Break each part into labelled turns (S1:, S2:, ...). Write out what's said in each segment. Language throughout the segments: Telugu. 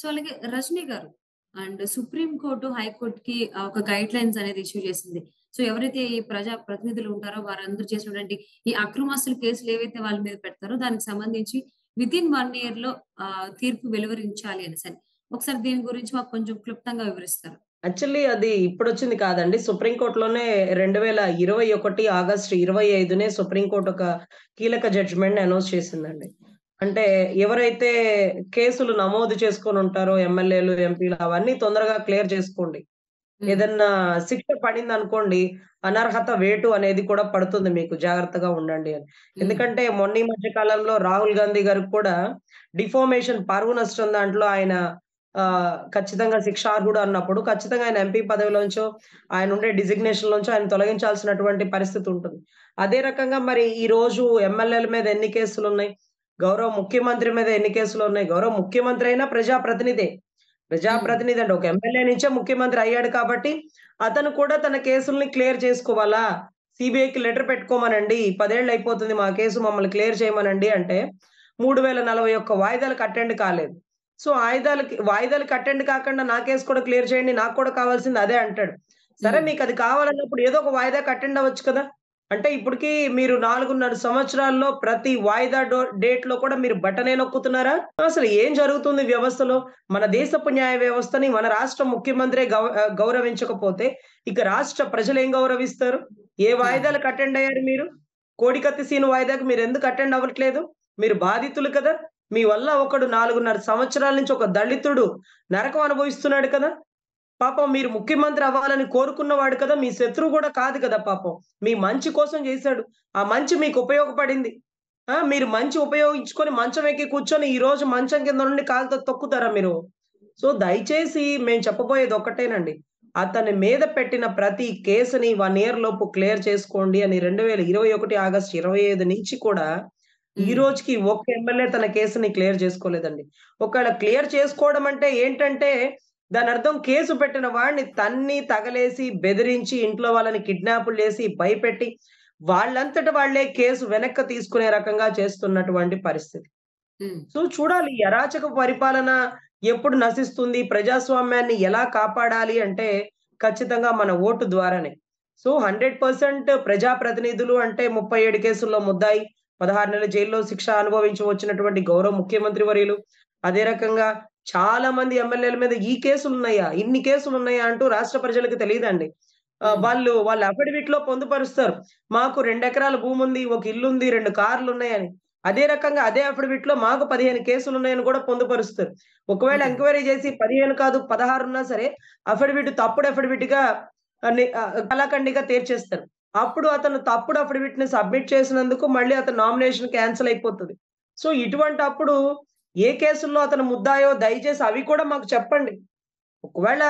S1: సో, అలాగే 'రజనీ' గారు అండ్ సుప్రీం కోర్టు, హైకోర్ట్‌కి ఆహ్, ఒక గైడ్‌లైన్స్ అనేది ఇష్యూ చేసింది. సో, ఎవరైతే ఈ ప్రజా ప్రతినిధులు ఉంటారో వారందరూ చేసినటువంటి ఈ అక్రమాస్తుల కేసులు ఏవైతే వాళ్ళ మీద పెడతారో దానికి సంబంధించి వితిన్ 1 ఇయర్‌లో ఆహ్, తీర్పు వెలువరించాలి అనేసని. ఒకసారి దీని గురించి మాకు కొంచెం క్లుప్తంగా వివరిస్తారా?
S2: యాక్చువల్లీ అది ఇప్పుడొచ్చింది కాదండి. సుప్రీం కోర్ట్‌లోనే 2021 ఆగస్టు 25నే సుప్రీం కోర్ట్ ఒక కీలక జడ్జ్‌మెంట్‌ని అనౌన్స్ చేసిందండి. అంటే ఎవరైతే కేసులు నమోదు చేసుకొనుంటారో ఎమ్మెల్యేలు, ఎంపీలు అవన్నీ తొందరగా క్లియర్ చేసుకోండి.
S1: హ్మ్.
S2: ఏదన్నా శిక్ష పడిందనుకోండి, అనర్హత వేటు అనేది కూడా పడుతుంది మీకు జాగ్రత్తగా ఉండండి అని.
S1: హ్మ్.
S2: ఎందుకంటే మొన్న ఈ మధ్య కాలంలో రాహుల్ గాంధీ గారికి కూడా డిఫామేషన్ పరువు నష్టం దాంట్లో ఆయన ఆహ్, ఖచ్చితంగా శిక్షార్హుడు అన్నప్పుడు ఖచ్చితంగా ఆయన ఎంపీ పదవిలోంచో, ఆయన ఉండే డిజిగ్నేషన్‌లోంచో ఆయన తొలగించాల్సినటువంటి పరిస్థితి ఉంటుంది. అదే రకంగా మరి ఈరోజు ఎమ్మెల్యేల మీద ఎన్ని కేసులున్నాయి? గౌరవ ముఖ్యమంత్రి మీద ఎన్ని కేసులున్నాయి? గౌరవ ముఖ్యమంత్రి అయినా ప్రజాప్రతినిధే.
S1: హ్మ్.
S2: ప్రజాప్రతినిధి అంటే ఒక ఎమ్మెల్యే నుంచే ముఖ్యమంత్రి అయ్యాడు కాబట్టి, అతను కూడా తన కేసుల్ని క్లియర్ చేసుకోవాలా? సీబీఐకి లెటర్ పెట్టుకోమనండి. 10 ఏళ్ళు అయిపోతుంది మా కేసు మమ్మల్ని క్లియర్ చేయమనండి అంటే 3041 వాయిదాలకు అటెండ్ కాలేదు. సో, ఆయిదాలకి వాయిదాలకు అటెండ్ కాకుండా నా కేస్ కూడా క్లియర్ చేయండి. నాకు కూడా కావాల్సింది అదే అంటాడు. సరే
S1: హ్మ్.
S2: మీకది కావాలన్నప్పుడు ఏదో ఒక వాయిదాకి అటెండ్ అవ్వచ్చు కదా! అంటే ఇప్పటికి మీరు 4.5 సంవత్సరాల్లో ప్రతి వాయిదా డో డేట్‌లో కూడా మీరు బటనే నొక్కుతున్నారా? అసలు ఏం జరుగుతుంది వ్యవస్థలో? మన దేశపు న్యాయ వ్యవస్థని మన రాష్ట్ర ముఖ్యమంత్రే గౌ ఆహ్, గౌరవించకపోతే ఇక రాష్ట్ర ప్రజలేం గౌరవిస్తారు? ఏ
S1: హ్మ్.
S2: వాయిదాలకు అటెండ్ అయ్యారు మీరు? కోడికత్తి సీను వాయిదాకి మీరెందుకు అటెండ్ అవ్వట్లేదు? మీరు బాధితులు కదా! మీ వల్ల ఒకడు 4.5 సంవత్సరాల నుంచి ఒక దళితుడు నరకం అనుభవిస్తున్నాడు కదా! పాపం మీరు ముఖ్యమంత్రి అవ్వాలని కోరుకున్నవాడు కదా! మీ శత్రువు కూడా కాదు కదా పాపం. మీ మంచి కోసం చేశాడు. ఆ మంచి మీకు ఉపయోగపడింది. ఆ! మీరు మంచి ఉపయోగించుకొని మంచం ఎక్కి కూర్చొని ఈరోజు మంచం కింద నుండి కాలుతో తొక్కుతారా మీరు? సో, దయచేసి మేము చెప్పబోయేది ఒక్కటేనండి. అతని మీద పెట్టిన ప్రతి కేసుని 1 ఇయర్ లోపు క్లియర్ చేసుకోండి అని 2021 ఆగస్టు 25 నుంచి కూడా ఈ
S1: హ్మ్.
S2: రోజుకి ఒక్క ఎమ్మెల్యే తన కేసుని క్లియర్ చేసుకోలేదండి. ఒకవేళ క్లియర్ చేసుకోవడం అంటే ఏంటంటే దానర్థం కేసు పెట్టిన వాడిని తన్ని, తగలేసి, బెదిరించి, ఇంట్లో వాళ్ళని కిడ్నాపులు చేసి, భయపెట్టి వాళ్ళంతట వాళ్ళే కేసు వెనక్కి తీసుకునే రకంగా చేస్తున్నటువంటి పరిస్థితి.
S1: హ్మ్.
S2: సో, చూడాలి ఈ అరాచక పరిపాలన ఎప్పుడు నశిస్తుంది? ప్రజాస్వామ్యాన్ని ఎలా కాపాడాలి అంటే ఖచ్చితంగా మన ఓటు ద్వారానే. సో, 100% ప్రజాప్రతినిధులు అంటే 37 కేసుల్లో ముద్దాయి, 16 నెలల జైల్లో శిక్ష అనుభవించి వచ్చినటువంటి గౌరవ ముఖ్యమంత్రి వర్యులు. అదే రకంగా చాలా మంది ఎమ్మెల్యేల మీద ఈ కేసులున్నాయా? ఇన్ని కేసులున్నాయా? అంటూ రాష్ట్ర ప్రజలకు తెలీదండి. ఆహ్,
S1: హ్మ్.
S2: వాళ్ళు వాళ్ళ అఫిడవిట్‌లో పొందుపరుస్తారు. మాకు 2 ఎకరాల భూముంది, ఒక ఇల్లుంది, 2 కార్లున్నాయని. అదే రకంగా అదే అఫిడవిట్‌లో మాకు 15 కేసులున్నాయని కూడా పొందుపరుస్తారు. ఒకవేళ
S1: హ్మ్.
S2: ఎంక్వైరీ చేసి 15 కాదు 16 ఉన్నా సరే అఫిడవిట్ తప్పుడు అఫిడవిట్‌గా అని ఆహ్, కళాఖండిగా తేల్చేస్తారు. అప్పుడు అతను తప్పుడు అఫిడవిట్‌ని సబ్మిట్ చేసినందుకు మళ్ళీ అతని నామినేషన్ క్యాన్సెల్ అయిపోతది. సో, ఇటువంటప్పుడు ఏ కేసుల్లో అతను ముద్దాయో దయచేసి అవి కూడా మాకు చెప్పండి. ఒకవేళ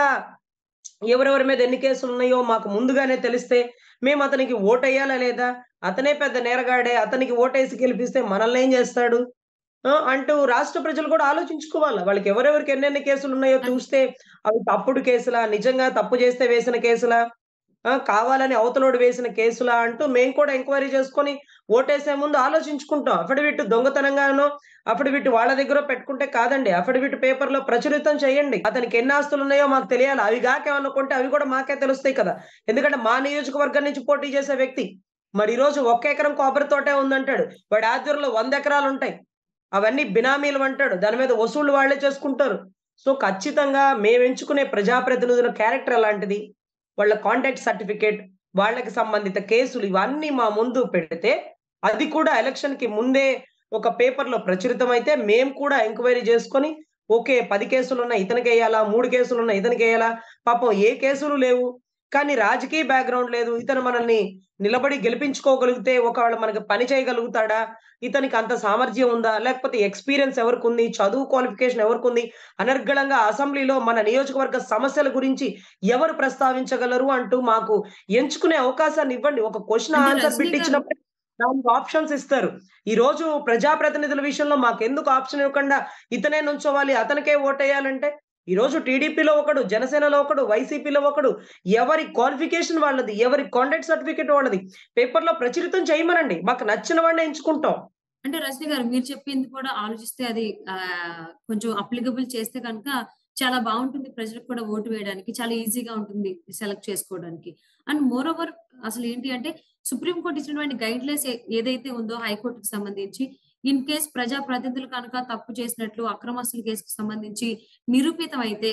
S2: ఎవరెవరి మీద ఎన్ని కేసులున్నాయో మాకు ముందుగానే తెలిస్తే మేము అతనికి ఓటెయ్యాలా లేదా? అతనే పెద్ద నేరగాడే. అతనికి ఓటేసి గెలిపిస్తే మనల్నేం చేస్తాడు? ఆ! అంటూ రాష్ట్ర ప్రజలు కూడా ఆలోచించుకోవాల. వాళ్ళకి ఎవరెవరికి ఎన్నెన్ని కేసులున్నాయో
S1: అన్
S2: చూస్తే అవి తప్పుడు కేసులా? నిజంగా తప్పు చేస్తే వేసిన కేసులా? ఆ! కావాలని అవతలోడు వేసిన కేసులా? అంటూ మేము కూడా ఎంక్వైరీ చేసుకొని ఓటేసే ముందు ఆలోచించుకుంటాం. అఫిడవిట్ దొంగతనంగానో, అఫిడవిట్ వాళ్ళ దగ్గరో పెట్టుకుంటే కాదండి. అఫిడవిట్ పేపర్‌లో ప్రచురితం చేయండి. అతనికి ఎన్ని ఆస్తులున్నాయో మాకు తెలియాలి. అవి గాక ఏమన్నా కొంటే అవి కూడా మాకే తెలుస్తాయి కదా! ఎందుకంటే మా నియోజకవర్గం నుంచి పోటీ చేసే వ్యక్తి. మరి ఈరోజు ఒక్క ఎకరం కొబ్బరి తోటే ఉందంటాడు. వాడి ఆధ్వర్యంలో 100 ఎకరాలుంటాయి. అవన్నీ బినామీలు అంటాడు. దాని మీద వసూళ్లు వాళ్ళే చేసుకుంటారు. సో, ఖచ్చితంగా మేమెంచుకునే ప్రజాప్రతినిధుల క్యారెక్టర్ ఎలాంటిది? వాళ్ళ కాంటాక్ట్ సర్టిఫికేట్, వాళ్ళకి సంబంధిత కేసులు ఇవన్నీ మా ముందు పెడితే, అది కూడా ఎలక్షన్‌కి ముందే ఒక పేపర్‌లో ప్రచురితమైతే మేము కూడా ఎంక్వైరీ చేసుకొని ఓకే. 10 కేసులున్నాయి ఇతనికెయ్యాలా? 3 కేసులున్నాయి ఇతనికెయ్యాలా? పాపం ఏ కేసులు లేవు. కానీ రాజకీయ బ్యాక్‌గ్రౌండ్ లేదు. ఇతను మనల్ని నిలబడి గెలిపించుకోగలిగితే ఒకవేళ మనకు పని చేయగలుగుతాడా? ఇతనికి అంత సామర్థ్యం ఉందా? లేకపోతే ఎక్స్‌పీరియన్స్ ఎవరికుంది? చదువు క్వాలిఫికేషన్ ఎవరికుంది? అనర్గళంగా అసెంబ్లీలో మన నియోజకవర్గ సమస్యల గురించి ఎవరు ప్రస్తావించగలరు? అంటూ మాకు ఎంచుకునే అవకాశాన్ని ఇవ్వండి. ఒక క్వెషన్
S1: అంటే
S2: ఆన్సర్
S1: 'రజనీ'
S2: బిట్
S1: గారు
S2: ఇచ్చినప్పుడే దానికి ఆప్షన్స్ ఇస్తారు. ఈరోజు ప్రజాప్రతినిధుల విషయంలో మాకెందుకు ఆప్షన్ ఇవ్వకుండా ఇతనే నుంచోవాలి, అతనికే ఓటేయాలంటే? ఈరోజు టీడీపీలో ఒకడు, జనసేనలో ఒకడు, వైసీపీలో ఒకడు ఎవరి క్వాలిఫికేషన్ వాళ్ళది. ఎవరి కాంటాక్ట్ సర్టిఫికేట్ వాళ్ళది. పేపర్‌లో ప్రచురితం చేయమనండి. మాకు నచ్చిన వాడినే ఎంచుకుంటాం.
S1: అంటే రజనీ గారు మీరు చెప్పింది కూడా ఆలోచిస్తే అది ఆహ్, కొంచెం అప్లికబుల్ చేస్తే గనుక చాలా బావుంటుంది. ప్రజలకు కూడా ఓటు వేయడానికి. చాలా ఈజీగా ఉంటుంది సెలెక్ట్ చేసుకోవడానికి. అండ్ మోర్ ఓవర్ అసలేంటి అంటే సుప్రీం కోర్ట్ ఇచ్చినటువంటి గైడ్‌లైన్స్ ఏ ఏదైతే ఉందో హైకోర్ట్‌కి సంబంధించి ఇన్ కేస్ ప్రజా ప్రతినిధులు కనుక తప్పు చేసినట్లు అక్రమస్తుల కేసుకు సంబంధించి నిరూపితమైతే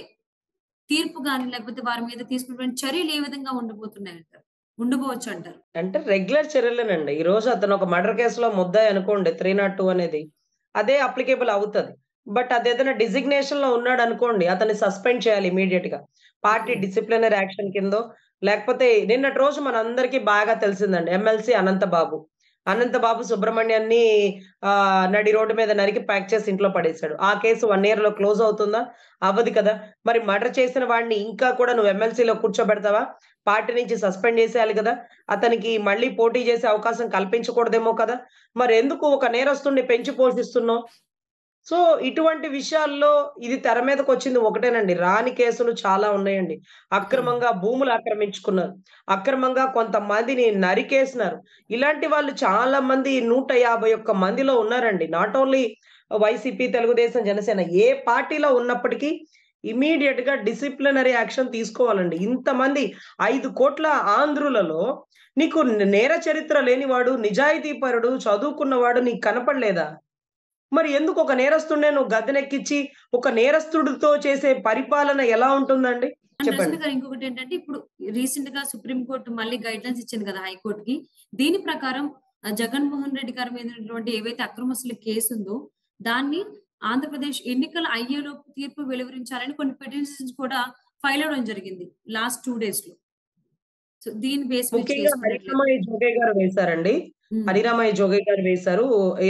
S1: తీర్పు గాని లేకపోతే వారి మీద తీసుకున్నటువంటి చర్యలు ఏ విధంగా ఉండబోతున్నాయంటారు? ఉండబోవచ్చంటారు?
S2: అంటే రెగ్యులర్ చర్యలేనండి. ఈరోజు అతను ఒక మర్డర్ కేసులో ముద్దాయి అనుకోండి 302 అనేది. అదే అప్లికేబుల్ అవుతది. బట్ అదేదైనా డిజిగ్నేషన్‌లో ఉన్నాడనుకోండి అతన్ని సస్పెండ్ చేయాలి ఇమ్మీడియేట్‌గా. పార్టీ
S1: హ్మ్.
S2: డిసిప్లినరీ యాక్షన్ కిందో లేకపోతే నిన్నటి రోజు మనందరికీ బాగా తెలిసిందండి. ఎమ్మెల్సీ అనంతబాబు. అనంతబాబు సుబ్రహ్మణ్యాన్ని ఆహ్, నడి రోడ్డు మీద నరికి ప్యాక్ చేసి ఇంట్లో పడేసాడు. ఆ కేసు 1 ఇయర్‌లో క్లోజ్ అవుతుందా? అవ్వదు కదా! మరి మర్డర్ చేసిన వాడిని ఇంకా కూడా నువ్వు ఎమ్మెల్సీలో కూర్చోబెడతావా? పార్టీ నుంచి సస్పెండ్ చేసేయాలి కదా! అతనికి మళ్ళీ పోటీ చేసే అవకాశం కల్పించకూడదేమో కదా! మరెందుకు ఒక నేరస్తుడిని పెంచి పోషిస్తున్నావు? సో, ఇటువంటి విషయాల్లో ఇది తెర మీదకొచ్చింది ఒకటేనండి. రాని కేసులు చాలా ఉన్నాయండి.
S1: హ్మ్.
S2: అక్రమంగా భూములు ఆక్రమించుకున్నారు. అక్రమంగా కొంతమందిని నరికేసినారు. ఇలాంటి వాళ్ళు చాలా మంది 151 మందిలో ఉన్నారండి. నాట్ ఓన్లీ వైసీపీ, తెలుగుదేశం, జనసేన ఏ పార్టీలో ఉన్నప్పటికీ ఇమ్మీడియేట్‌గా డిసిప్లినరీ యాక్షన్ తీసుకోవాలండి. ఇంతమంది 5,00,00,000 ఆంధ్రులలో నీకు నే నేర చరిత్ర లేనివాడు, నిజాయితీపరుడు, చదువుకున్నవాడు నీకు కనపడలేదా? మరి ఎందుకు ఒక నేరస్తుడినే నువ్వు గద్దెనెక్కిచ్చి, ఒక నేరస్తుడితో చేసే పరిపాలన ఎలా ఉంటుందండి?
S1: అండ్ రజనీ
S2: చెప్పండి.
S1: గారు ఇంకొకటేంటంటే ఇప్పుడు రీసెంట్‌గా సుప్రీం కోర్ట్ మళ్ళీ గైడ్‌లైన్స్ ఇచ్చింది కదా! హైకోర్ట్‌కి. దీని ప్రకారం ఆహ్, జగన్మోహన్ రెడ్డి గారి మీద ఉన్నటువంటి ఏవైతే అక్రమస్తుల కేసు ఉందో దాన్ని ఆంధ్రప్రదేశ్ ఎన్నికలు అయ్యేలోపు తీర్పు వెలువరించాలని కొన్ని పిటిషన్స్ కూడా ఫైల్ అవ్వడం జరిగింది. లాస్ట్ 2 డేస్‌లో. సో, దీన్ని బేస్ మీద
S2: ముఖ్యంగా
S1: చేసుకున్నట్లయితే
S2: హరిరామయ్య జోగయ్య గారు వేశారండి.
S1: హ్మ్.
S2: హరిరామయ్య జోగయ్య గారు వేశారు.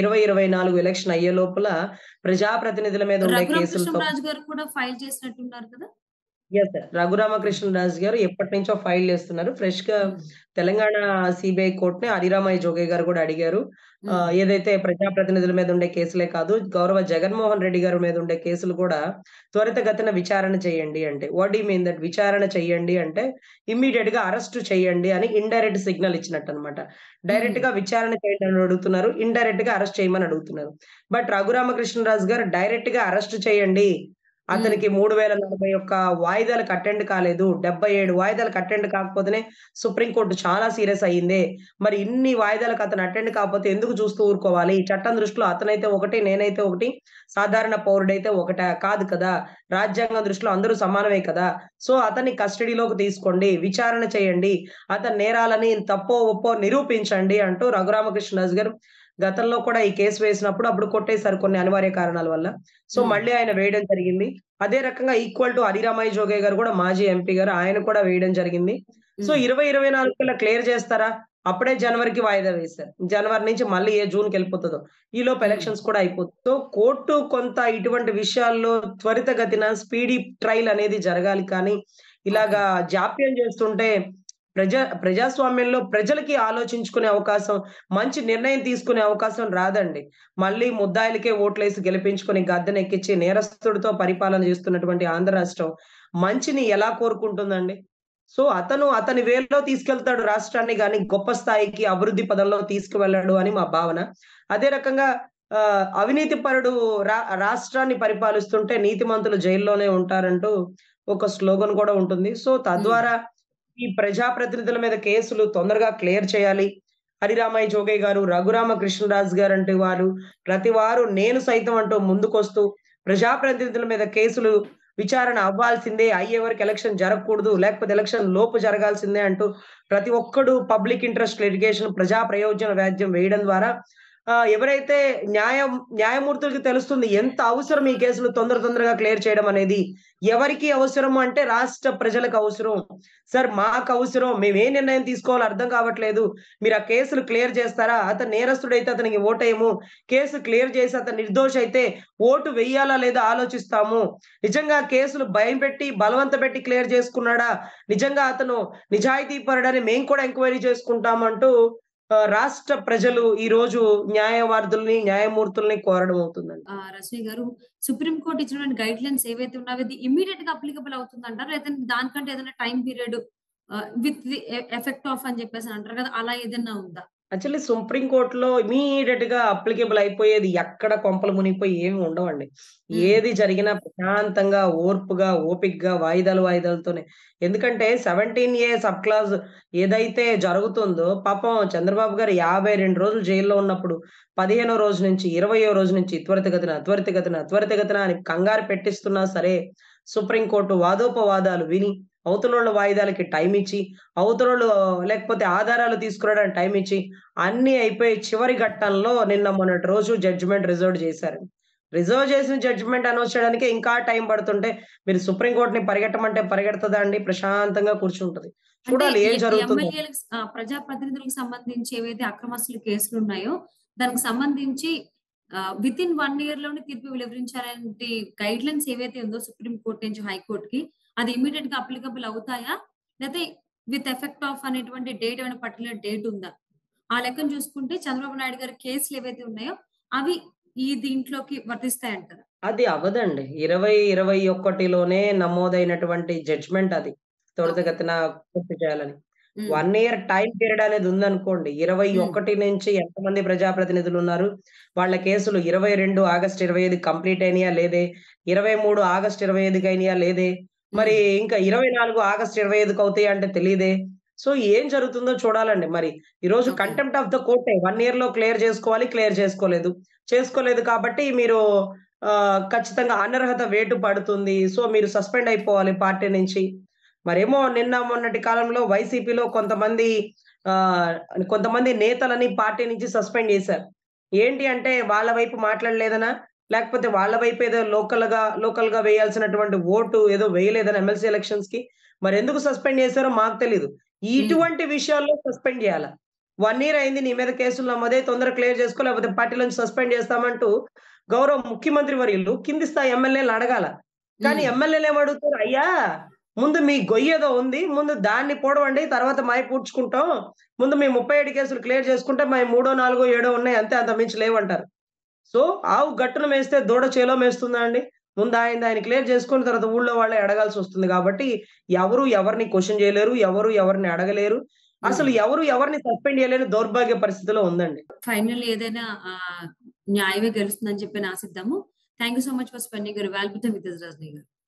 S2: 2024 ఎలక్షన్ అయ్యే లోపల ప్రజాప్రతినిధుల మీద ఉండే కేసులతో
S1: రఘురామకృష్ణంరాజు గారు కూడా ఫైల్ చేసినట్టున్నారు కదా!
S2: Yes sir. రఘురామకృష్ణరాజు గారు ఎప్పటినుంచో ఫైల్ చేస్తున్నారు. ఫ్రెష్‌గా
S1: హ్మ్.
S2: తెలంగాణ సీబీఐ కోర్ట్‌ని హరిరామయ్య జోగయ్య గారు కూడా అడిగారు.
S1: హ్మ్.
S2: ఆహ్, ఏదైతే ప్రజాప్రతినిధుల మీద ఉండే కేసులే కాదు, గౌరవ జగన్మోహన్ రెడ్డి గారి మీద ఉండే కేసులు కూడా త్వరితగతిన విచారణ చేయండి అంటే. What do you mean that విచారణ చేయండి అంటే ఇమ్మీడియేట్‌గా అరెస్ట్ చేయండి అని ఇండైరెక్ట్ సిగ్నల్ ఇచ్చినట్టన్నమాట.
S1: హ్మ్.
S2: డైరెక్ట్‌గా విచారణ చేయండి అని అడుగుతున్నారు. ఇండైరెక్ట్‌గా అరెస్ట్ చేయమని అడుగుతున్నారు. బట్ రఘురామకృష్ణరాజు గారు డైరెక్ట్‌గా అరెస్ట్ చేయండి.
S1: హ్మ్.
S2: అతనికి 3041 వాయిదాలకు అటెండ్ కాలేదు. 77 వాయిదాలకు అటెండ్ కాకపోతేనే సుప్రీం కోర్ట్ చాలా సీరియస్ అయిందే. మరి ఇన్ని వాయిదాలకు అతను అటెండ్ కాకపోతే ఎందుకు చూస్తూ ఊరుకోవాలి? చట్టం దృష్టిలో అతనైతే ఒకటి, నేనైతే ఒకటి, సాధారణ పౌరుడైతే ఒకటా? కాదు కదా! రాజ్యాంగం దృష్టిలో అందరూ సమానమే కదా! సో, అతన్ని కస్టడీలోకి తీసుకోండి. విచారణ చేయండి. అతని నేరాలని తప్పో, ఒప్పో నిరూపించండి అంటూ రఘురామకృష్ణరాజు గారు గతంలో కూడా ఈ కేసు వేసినప్పుడు అప్పుడు కొట్టేసారు కొన్ని అనివార్య కారణాల వల్ల. సో,
S1: హ్మ్.
S2: మళ్ళీ ఆయన వేయడం జరిగింది. అదే రకంగా ఈక్వల్ టు హరిరామయ్య జోగయ్య గారు కూడా మాజీ ఎంపీ గారు. ఆయన కూడా వేయడం జరిగింది. సో,
S1: హ్మ్.
S2: 2024 కల్లా క్లియర్ చేస్తారా? అప్పుడే జనవరికి వాయిదా వేశారు. జనవరి నుంచి మళ్ళీ ఏ జూన్‌కెళ్ళిపోతదో. ఈలోపు
S1: హ్మ్.
S2: ఎలక్షన్స్ కూడా అయిపోతాయి. సో, కోర్టు కొంత ఇటువంటి విషయాల్లో త్వరితగతిన స్పీడీ ట్రయల్ అనేది జరగాలి కానీ,
S1: ఓకే.
S2: ఇలాగా జాప్యం చేస్తుంటే ప్రజా ప్రజాస్వామ్యంలో ప్రజలకి ఆలోచించుకునే అవకాశం, మంచి నిర్ణయం తీసుకునే అవకాశం రాదండి. మళ్ళీ ముద్దాయిలకే ఓట్లేసి గెలిపించుకొని గద్దెనెక్కిచ్చి నేరస్తుడితో పరిపాలన చేస్తున్నటువంటి ఆంధ్ర రాష్ట్రం మంచిని ఎలా కోరుకుంటుందండి? సో, అతను అతని వేలో తీసుకెళ్తాడు రాష్ట్రాన్ని గాని గొప్ప స్థాయికి అభివృద్ధి పదంలో తీసుకువెళ్ళడు అని మా భావన. అదే రకంగా ఆహ్, అవినీతి పరుడు రా రాష్ట్రాన్ని పరిపాలిస్తుంటే నీతిమంతులు జైల్లోనే ఉంటారంటూ ఒక స్లోగన్ కూడా ఉంటుంది. సో,
S1: హ్మ్.
S2: తద్వారా ఈ ప్రజాప్రతినిధుల మీద కేసులు తొందరగా క్లియర్ చేయాలి. హరిరామయ్య జోగయ్య గారు, రఘురామకృష్ణరాజు గారంటి వారు ప్రతి వారు నేను సైతం అంటూ ముందుకొస్తూ ప్రజాప్రతినిధుల మీద కేసులు విచారణ అవ్వాల్సిందే. అయ్యే వరకు ఎలక్షన్ జరగకూడదు. లేకపోతే ఎలక్షన్ లోపు జరగాల్సిందే అంటూ ప్రతి ఒక్కడు పబ్లిక్ ఇంట్రెస్ట్ లిటిగేషన్ ప్రజా ప్రయోజన వ్యాజ్యం వేయడం ద్వారా ఆహ్, ఎవరైతే న్యాయం న్యాయమూర్తులకి తెలుస్తుంది ఎంత అవసరం ఈ కేసులు తొందర తొందరగా క్లియర్ చేయడం అనేది. ఎవరికి అవసరం అంటే రాష్ట్ర ప్రజలకు అవసరం. సార్ మాకు అవసరం. మేము ఏ నిర్ణయం తీసుకోవాలో అర్థం కావట్లేదు. మీరు ఆ కేసులు క్లియర్ చేస్తారా? అతను నేరస్తుడైతే అతనికి ఓటేయము. కేసు క్లియర్ చేసి అతను నిర్దోషి అయితే ఓటు వెయ్యాలా లేదా ఆలోచిస్తాము. నిజంగా కేసులు భయపెట్టి, బలవంతపెట్టి క్లియర్ చేసుకున్నాడా? నిజంగా అతను నిజాయితీపరుడని మేము కూడా ఎంక్వైరీ చేసుకుంటాం అంటూ ఆహ్, రాష్ట్ర ప్రజలు ఈరోజు న్యాయవాదుల్ని, న్యాయమూర్తుల్ని కోరడం అవుతుందండి.
S1: ఆహ్, రజనీ గారు సుప్రీం కోర్ట్ ఇచ్చినటువంటి గైడ్‌లైన్స్ ఏవైతే ఉన్నాయో అది ఇమ్మీడియేట్‌గా అప్లికబుల్ అవుతుందంటారా? లేదంటే దానికంటే ఏదైనా time period ah, with the a effect of అని చెప్పేసి అంటారు కదా! అలా ఏదన్నా ఉందా?
S2: యాక్చువల్లీ సుప్రీం కోర్ట్‌లో ఇమ్మీడియేట్‌గా అప్లికేబుల్ అయిపోయేది ఎక్కడ కొంపలు మునిగిపోయి ఏమి ఉండవండి.
S1: హ్మ్.
S2: ఏది జరిగినా ప్రశాంతంగా, ఓర్పుగా, ఓపికగా వాయిదాలు వాయిదాలతోనే. ఎందుకంటే 17 ఏ సబ్ క్లాజ్ ఏదైతే జరుగుతుందో పాపం చంద్రబాబు గారు 52 రోజులు జైల్‌లో ఉన్నప్పుడు 15 రోజు నుంచి 20 రోజు నుంచి త్వరితగతిన, త్వరితగతిన, త్వరితగతిన అని కంగారు పెట్టిస్తున్నా సరే సుప్రీం కోర్ట్ వాదోపవాదాలు విని అవతలోళ్ళ వాయిదాలకి టైమ్ ఇచ్చి, అవతలోళ్ళు లేకపోతే ఆధారాలు తీసుకురావడానికి టైమ్ ఇచ్చి, అన్నీ అయిపోయి చివరి ఘట్టంలో నిన్న మొన్నటి రోజు జడ్జిమెంట్ రిజర్వ్ చేశారు. రిజర్వ్ చేసిన జడ్జిమెంట్ అనౌన్స్ చేయడానికే ఇంకా టైం పడుతుంటే మీరు సుప్రీం కోర్ట్‌ని పరిగెట్టమంటే పరిగెడతదా అండి? ప్రశాంతంగా కూర్చుంటది.
S1: అంటే
S2: చూడాలి ఏం
S1: ఎ
S2: జరుగుతుందో.
S1: ఎమ్మెల్యేలకు ఆహ్, ప్రజాప్రతినిధులకు సంబంధించి ఏవైతే అక్రమాస్తుల కేసులున్నాయో దానికి సంబంధించి ఆహ్, వితిన్ 1 ఇయర్‌లోనే తీర్పు వెలువరించాలంటి గైడ్‌లైన్స్ ఏవైతే ఉందో సుప్రీం కోర్ట్ నుంచి హై కోర్ట్‌కి అది ఇమ్మీడియేట్‌గా అప్లికబుల్ అవుతాయా? లేతే విత్ ఎఫెక్ట్ ఆఫ్ అనేటువంటి డేట్ ఏమైనా పర్టిక్యులర్ డేట్ ఉందా? ఆ లెక్కన చూసుకుంటే చంద్రబాబు నాయుడు గారి కేసులు ఏవైతే ఉన్నాయో అవి ఈ దీంట్లోకి వర్తిస్తాయంటారా?
S2: అది అవ్వదండి. 2021లోనే నమోదైనటువంటి జడ్జ్‌మెంట్ అది.
S1: ఓకే.
S2: త్వరితగతిన పూర్తి చేయాలని.
S1: హ్మ్.
S2: 1 ఇయర్ టైమ్ పీరియడ్ అనేది ఉందనుకోండి.
S1: హ్మ్.
S2: 21 నుంచి ఎంతమంది ప్రజాప్రతినిధులున్నారు? వాళ్ళ కేసులు 22 ఆగస్ట్ 25 కంప్లీట్ అయినాయా? లేదే? 23 ఆగస్ట్ 25కి అయినాయా? లేదే? మరి
S1: హ్మ్.
S2: ఇంకా 24 ఆగస్ట్ 25కి అవుతాయా అంటే తెలీదే? సో ఏం జరుగుతుందో చూడాలండి మరి. ఈరోజు
S1: ఓకే.
S2: కంటెంప్ట్ ఆఫ్ ద కోర్టే 1 ఇయర్‌లో క్లియర్ చేసుకోవాలి. క్లియర్ చేసుకోలేదు. చేసుకోలేదు కాబట్టి మీరు ఆహ్, ఖచ్చితంగా అనర్హత వేటు పడుతుంది. సో మీరు సస్పెండ్ అయిపోవాలి పార్టీ నుంచి. మరేమో నిన్న మొన్నటి కాలంలో వైసీపీలో కొంతమంది ఆహ్, కొంతమంది నేతలని పార్టీ నుంచి సస్పెండ్ చేశారు. ఏంటి అంటే వాళ్ళ వైపు మాట్లాడలేదనా? లేకపోతే వాళ్ళ వైపు ఏదో లోకల్‌గా లోకల్‌గా వేయాల్సినటువంటి ఓటు ఏదో వేయలేదనా ఎమ్మెల్సీ ఎలక్షన్స్‌కి? మరెందుకు సస్పెండ్ చేశారో మాకు తెలీదు.
S1: హ్మ్.
S2: ఇటువంటి విషయాల్లో సస్పెండ్ చేయాల. 1 ఇయర్ అయింది నీ మీద కేసులు నమోదై తొందరగా క్లియర్ చేసుకో లేకపోతే పార్టీలో నుంచి సస్పెండ్ చేస్తామంటూ గౌరవ ముఖ్యమంత్రి వర్యులు కింది స్థాయి ఎమ్మెల్యేలని అడగాల. కానీ
S1: హ్మ్.
S2: ఎమ్మెల్యేలు ఏమడుగుతారు? అయ్యా! ముందు మీ గొయ్యేదో ఉంది. ముందు దాన్ని పూడవండి. తర్వాత మాయి పూడ్చుకుంటాం. ముందు మీ 37 కేసులు క్లియర్ చేసుకుంటే మాయి మూడో, నాలుగో, ఏడో ఉన్నాయి అంతే అంతకు మించి లేవంటారు. సో ఆవు గట్టున మేస్తే దూడ చేలో మేస్తుందా అండి? ముందు ఆయనది ఆయన క్లియర్ చేసుకొని తర్వాత ఊళ్ళో వాళ్ళే అడగాల్సొస్తుంది కాబట్టి ఎవరు ఎవరిని క్వెషన్ చేయలేరు. ఎవరు ఎవరిని అడగలేరు. అసలు
S1: హ్మ్.
S2: ఎవరు ఎవరిని సస్పెండ్ చేయలేని దౌర్భాగ్య పరిస్థితిలో ఉందండి.
S1: ఫైనల్లీ ఏదైనా ఆహ్, న్యాయమే గెలుస్తుందని చెప్పి ఆశిద్దాము. Thank you so much for spending your valuable time with us Rajani గారు.